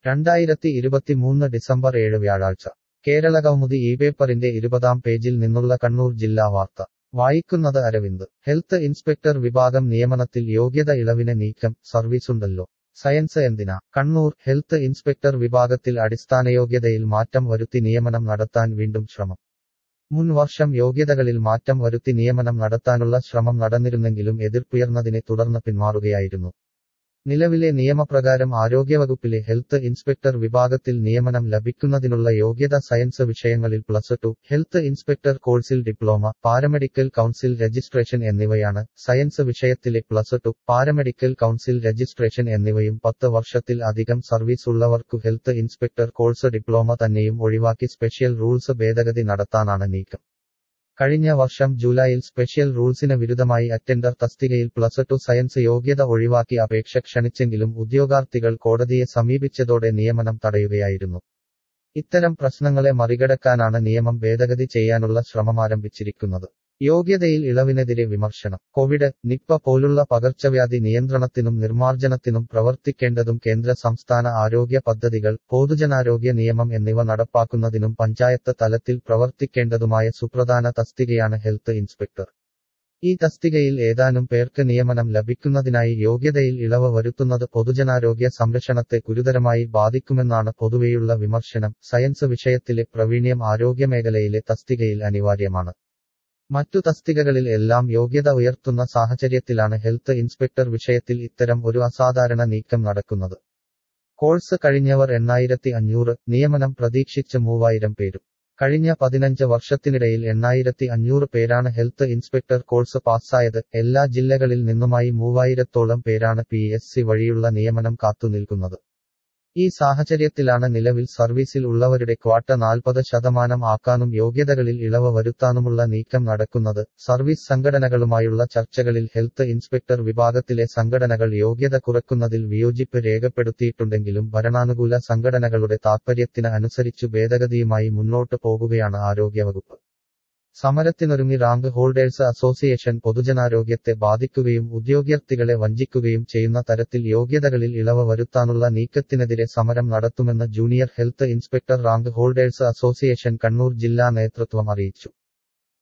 രണ്ടായിരത്തി ഇരുപത്തിമൂന്ന് ഡിസംബർ ഏഴ് വ്യാഴാഴ്ച കേരളകൗമുദി ഈ പേപ്പറിന്റെ ഇരുപതാം പേജിൽ നിന്നുള്ള കണ്ണൂർ ജില്ലാ വാർത്ത വായിക്കുന്നത് അരവിന്ദ് ഹെൽത്ത് ഇൻസ്പെക്ടർ വിഭാഗം നിയമനത്തിൽ യോഗ്യത ഇളവിന് നീക്കം സർവീസുണ്ടല്ലോ സയൻസ് എന്തിനാ കണ്ണൂർ ഹെൽത്ത് ഇൻസ്പെക്ടർ വിഭാഗത്തിൽ അടിസ്ഥാനയോഗ്യതയിൽ മാറ്റം വരുത്തി നിയമനം നടത്താൻ വീണ്ടും ശ്രമം മുൻ വർഷം യോഗ്യതകളിൽ മാറ്റം വരുത്തി നിയമനം നടത്താനുള്ള ശ്രമം നടന്നിരുന്നെങ്കിലും എതിർപ്പുയർന്നതിനെ തുടർന്ന് പിന്മാറുകയായിരുന്നു നിലവിലെ നിയമപ്രകാരം ആരോഗ്യവകുപ്പിലെ ഹെൽത്ത് ഇൻസ്പെക്ടർ വിഭാഗത്തിൽ നിയമനം ലഭിക്കുന്നതിനുള്ള യോഗ്യത സയൻസ് വിഷയങ്ങളിൽ പ്ലസ് ടു ഹെൽത്ത് ഇൻസ്പെക്ടർ കോഴ്സിൽ ഡിപ്ലോമ പാരമെഡിക്കൽ കൗൺസിൽ രജിസ്ട്രേഷൻ എന്നിവയാണ് സയൻസ് വിഷയത്തിലെ plus two paramedical council registration എന്നിവയും പത്ത് വർഷത്തിൽ അധികം സർവീസ് ഉള്ളവർക്കു ഹെൽത്ത് ഇൻസ്പെക്ടർ കോഴ്സ് ഡിപ്ലോമ തന്നെയും ഒഴിവാക്കി സ്പെഷ്യൽ റൂൾസ് ഭേദഗതി നടത്താനാണ് നീക്കം കഴിഞ്ഞ വർഷം ജൂലൈയിൽ സ്പെഷ്യൽ റൂൾസിന് വിരുദ്ധമായി അറ്റൻഡർ തസ്തികയിൽ പ്ലസ് ടു സയൻസ് യോഗ്യത ഒഴിവാക്കി അപേക്ഷ ക്ഷണിച്ചെങ്കിലും ഉദ്യോഗാർത്ഥികൾ കോടതിയെ സമീപിച്ചതോടെ നിയമനം തടയുകയായിരുന്നു ഇത്തരം പ്രശ്നങ്ങളെ മറികടക്കാനാണ് നിയമം ഭേദഗതി ചെയ്യാനുള്ള ശ്രമമാരംഭിച്ചിരിക്കുന്നത് യോഗ്യതയിൽ ഇളവിനെതിരെ വിമർശനം കോവിഡ് നിപ്പ പോലുള്ള പകർച്ചവ്യാധി നിയന്ത്രണത്തിനും നിർമ്മാർജ്ജനത്തിനും പ്രവർത്തിക്കേണ്ടതും കേന്ദ്ര സംസ്ഥാന ആരോഗ്യ പദ്ധതികൾ പൊതുജനാരോഗ്യ നിയമം എന്നിവ നടപ്പാക്കുന്നതിനും പഞ്ചായത്ത് തലത്തിൽ പ്രവർത്തിക്കേണ്ടതുമായ സുപ്രധാന തസ്തികയാണ് ഹെൽത്ത് ഇൻസ്പെക്ടർ ഈ തസ്തികയിൽ ഏതാനും പേർക്ക് നിയമനം ലഭിക്കുന്നതിനായി യോഗ്യതയിൽ ഇളവ് വരുത്തുന്നത് പൊതുജനാരോഗ്യ സംരക്ഷണത്തെ ഗുരുതരമായി ബാധിക്കുമെന്നാണ് പൊതുവെയുള്ള വിമർശനം സയൻസ് വിഷയത്തിലെ പ്രവീണ്യം ആരോഗ്യമേഖലയിലെ തസ്തികയിൽ അനിവാര്യമാണ് മറ്റു തസ്തികകളിൽ എല്ലാം യോഗ്യത ഉയർത്തുന്ന സാഹചര്യത്തിലാണ് ഹെൽത്ത് ഇൻസ്പെക്ടർ വിഷയത്തിൽ ഇത്തരം ഒരു അസാധാരണ നീക്കം നടക്കുന്നത് കോഴ്സ് കഴിഞ്ഞവർ എണ്ണായിരത്തി അഞ്ഞൂറ് നിയമനം പ്രതീക്ഷിച്ച് മൂവായിരം പേരും കഴിഞ്ഞ പതിനഞ്ച് വർഷത്തിനിടയിൽ എണ്ണായിരത്തി അഞ്ഞൂറ് പേരാണ് ഹെൽത്ത് ഇൻസ്പെക്ടർ കോഴ്സ് പാസ്സായത് എല്ലാ ജില്ലകളിൽ നിന്നുമായി മൂവായിരത്തോളം പേരാണ് പി എസ് സി വഴിയുള്ള നിയമനം കാത്തുനിൽക്കുന്നത് ഈ സാഹചര്യത്തിലാണ് നിലവിൽ സർവീസിൽ ഉള്ളവരുടെ ക്വാട്ട നാൽപ്പത് ശതമാനം ആക്കാനും യോഗ്യതകളിൽ ഇളവ് വരുത്താനുമുള്ള നീക്കം നടക്കുന്നത് സർവീസ് സംഘടനകളുമായുള്ള ചർച്ചകളിൽ ഹെൽത്ത് ഇൻസ്പെക്ടർ വിഭാഗത്തിലെ സംഘടനകൾ യോഗ്യത കുറയ്ക്കുന്നതിൽ വിയോജിപ്പ് രേഖപ്പെടുത്തിയിട്ടുണ്ടെങ്കിലും ഭരണാനുകൂല സംഘടനകളുടെ താൽപര്യത്തിന് അനുസരിച്ചു ഭേദഗതിയുമായി മുന്നോട്ട് പോകുകയാണ് ആരോഗ്യവകുപ്പ് സമരത്തിനൊരുങ്ങി റാങ്ക് ഹോൾഡേഴ്സ് അസോസിയേഷൻ പൊതുജനാരോഗ്യത്തെ ബാധിക്കുകയും ഉദ്യോഗാർത്ഥികളെ വഞ്ചിക്കുകയും ചെയ്യുന്ന തരത്തിൽ യോഗ്യതകളിൽ ഇളവ് വരുത്താനുള്ള നീക്കത്തിനെതിരെ സമരം നടത്തുമെന്ന് junior health inspector rank holders association Kannur ജില്ലാ നേതൃത്വം അറിയിച്ചു